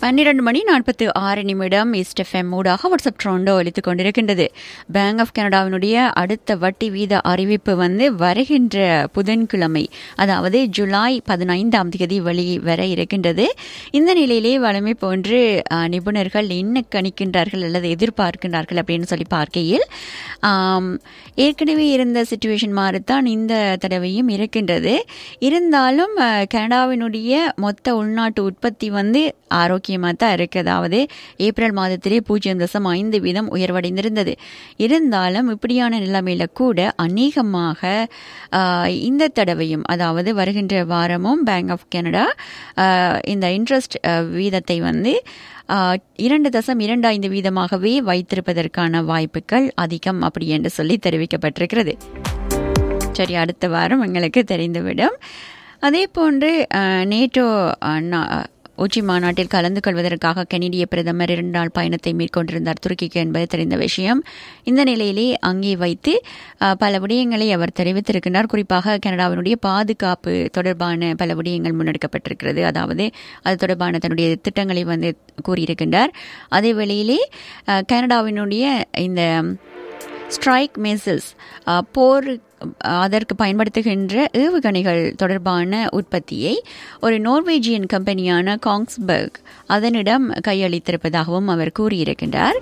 பன்னிரண்டு மணி நாற்பத்து ஆறு நிமிடம் ஈஸ்ட் எஃப்எம் ஊடாக வாட்ஸ்அப் ட்ரோண்டோ ஒலித்துக் கொண்டிருக்கின்றது பேங்க் ஆஃப் கனடாவினுடைய அடுத்த வட்டி வீத அறிவிப்பு வந்து வருகின்ற புதன்கிழமை அதாவது ஜூலை பதினைந்தாம் தேதி வெளி வர இருக்கின்றது இந்த நிலையிலே வளமை போன்று அஹ், நிபுணர்கள் என்ன கணிக்கின்றார்கள் அல்லது எதிர்பார்க்கின்றார்கள் அப்படின்னு சொல்லி பார்க்கையில் ஆம், ஏற்கனவே இருந்த சுச்சுவேஷன் மாதிரித்தான் இந்த தடவையும் இருக்கின்றது இருந்தாலும் அஹ், கனடாவினுடைய மொத்த உள்நாட்டு உற்பத்தி வந்து ஆரோக்கியமாக தான் இருக்கு அதாவது ஏப்ரல் மாதத்திலே பூஜ்ஜியம் தசம் ஐந்து வீதம் உயர்வடைந்திருந்தது இருந்தாலும் இப்படியான நிலைமையில கூட அநேகமாக ஆஹ், இந்த தடவையும் அதாவது வருகின்ற வாரமும் பேங்க் ஆஃப் கனடா ஆஹ், இந்த இன்ட்ரெஸ்ட் வீதத்தை வந்து ஆஹ், இரண்டு தசம் இரண்டு ஐந்து வீதமாகவே வைத்திருப்பதற்கான வாய்ப்புகள் அதிகம் அப்படி என்று சொல்லி தெரிவிக்கப்பட்டிருக்கிறது சரி அடுத்த வாரம் எங்களுக்கு தெரிந்துவிடும் அதே போன்று அஹ், நேட்டோ அஹ், நா- உச்சி மாநாட்டில் கலந்து கொள்வதற்காக கனடிய பிரதமர் இரண்டு நாள் பயணத்தை மேற்கொண்டிருந்தார் துருக்கிக்கு என்பது தெரிந்த விஷயம் இந்த நிலையிலே அங்கே வைத்து அஹ், பல விடயங்களை அவர் தெரிவித்திருக்கிறார் குறிப்பாக கனடாவினுடைய பாதுகாப்பு தொடர்பான பல விடயங்கள் முன்னெடுக்கப்பட்டிருக்கிறது அதாவது அது தொடர்பான தன்னுடைய திட்டங்களை வந்து கூறியிருக்கின்றார் அதே வேளையிலே அஹ், கனடாவினுடைய இந்த ஸ்ட்ரைக் மிசில்ஸ் போர் அஹ், அதற்கு பயன்படுத்துகின்ற ஏவுகணைகள் தொடர்பான உற்பத்தியை ஒரு நோர்வேஜியன் கம்பெனியான காங்ஸ்பர்க் அதனிடம் கையளித்திருப்பதாகவும் அவர் கூறியிருக்கின்றார்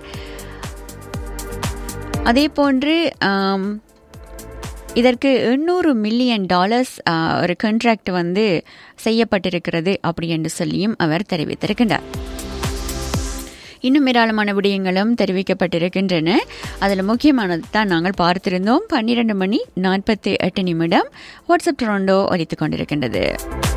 அதே போன்று ஆம், இதற்கு எண்ணூறு மில்லியன் டாலர்ஸ் ஆஹ், ஒரு கான்ட்ராக்ட் வந்து செய்யப்பட்டிருக்கிறது அப்படி என்று சொல்லியும் அவர் தெரிவித்திருக்கின்றார் இன்னும் ஏராளமான விடயங்களும் தெரிவிக்கப்பட்டிருக்கின்றன அதில் முக்கியமானது தான் நாங்கள் பார்த்திருந்தோம் பன்னிரண்டு மணி நாற்பத்தி எட்டு நிமிடம் வாட்ஸ்அப் டொரண்டோ ஒலித்துக் கொண்டிருக்கின்றது